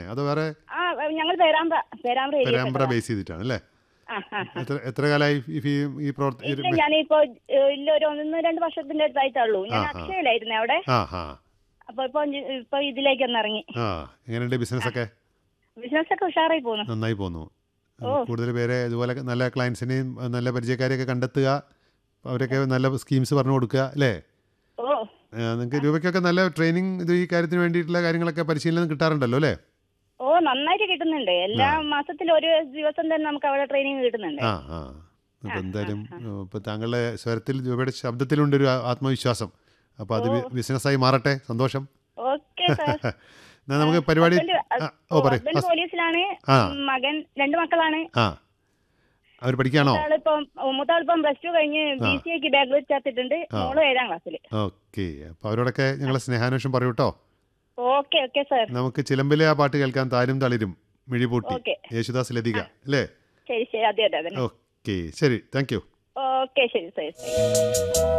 അതോ വേറെ ആ ഞങ്ങൾ പേരാമ്പ്ര പേരാമ്പ്ര ഏരിയ പെരാമ്പ്ര ബേസ് ചെയ്തിട്ടാണ് അല്ലേ ആ ആ എത്ര എത്ര കാലമായി ഈ ഫീ- ഈ പ്രവർത്തി ഇല്ല ഞാനിപ്പോ ഏഹ്, ഇല്ല ഒരു ഒന്ന് രണ്ട് വർഷത്തിന്റെ അടുത്തായിട്ടുള്ളൂ ഞാൻ ആ, ആ. അക്ഷയയിലായിരുന്നേ അവിടെ ആ ആ അപ്പൊ ഇപ്പൊ ഇ- ഇപ്പൊ ഇതിലേക്ക് ഒന്ന് ഇറങ്ങി ആ എങ്ങനെയുണ്ട് ബിസിനസ് ഒക്കെ ബിസിനസ് ഒക്കെ ഉഷാറായി പോകുന്നു നന്നായി പോന്നു ഓ. കൂടുതൽ പേരെ ഇതുപോലെ നല്ല ക്ലയൻസിനെയും നല്ല പരിചയക്കാരെയൊക്കെ കണ്ടെത്തുക അവരൊക്കെ നല്ല സ്കീംസ് പറഞ്ഞു കൊടുക്കുക അല്ലേ ഓ നിങ്ങൾക്ക് രൂപയ്ക്കൊക്കെ നല്ല ട്രെയിനിങ് ഇത് ഈ കാര്യത്തിന് വേണ്ടിയിട്ടുള്ള കാര്യങ്ങളൊക്കെ പരിശീലനം കിട്ടാറുണ്ടല്ലോ അല്ലേ ഓ നന്നായിട്ട് കിട്ടുന്നുണ്ട് എല്ലാ മാസത്തിൽ ഒരു ദിവസം തന്നെ നമുക്ക് അവിടെ ട്രെയിനിങ് കിട്ടുന്നുണ്ട് ആ ആ അപ്പോൾ എന്തായാലും ഇപ്പോൾ താങ്കളുടെ സ്വരത്തിൽ രൂപയുടെ ശബ്ദത്തിലുണ്ടൊരു ആ- ആത്മവിശ്വാസം അപ്പോൾ അത് ബിസിനസ്സായി മാറട്ടെ സന്തോഷം ഓക്കെ സാർ എന്നാൽ നമുക്ക് പരിപാടി ഹസ്ബൻഡ് ആ, ഓ പറയും ഹസ്ബൻഡ് പോലീസിലാണ് ആ. മകൻ രണ്ട് മക്കളാണ് ആ അവർ പഠിക്കുകയാണോ മൂത്താളിപ്പം മൂത്താളിപ്പം പ്ലസ് ടു കഴിഞ്ഞ് ബി സി എക്ക് ബാംഗ്ലൂർ ചേർത്തിട്ടുണ്ട് മോള് ഏഴാം ക്ലാസ്സിൽ ഓക്കെ അപ്പോൾ അവരോടൊക്കെ ഞങ്ങളെ സ്നേഹാന്വേഷണം പറയൂ കേട്ടോ ഓക്കെ ഓക്കെ സാർ നമുക്ക് ചിലമ്പിലെ ആ പാട്ട് കേൾക്കാൻ താരും തളിരും മിഴിപൂട്ടി ഓക്കെ. യേശുദാസ് ലതിക അല്ലേ ശരി ശരി അതെ അതെ അതെ ഓക്കെ ശരി താങ്ക് യു ഓക്കെ ശരി സാർ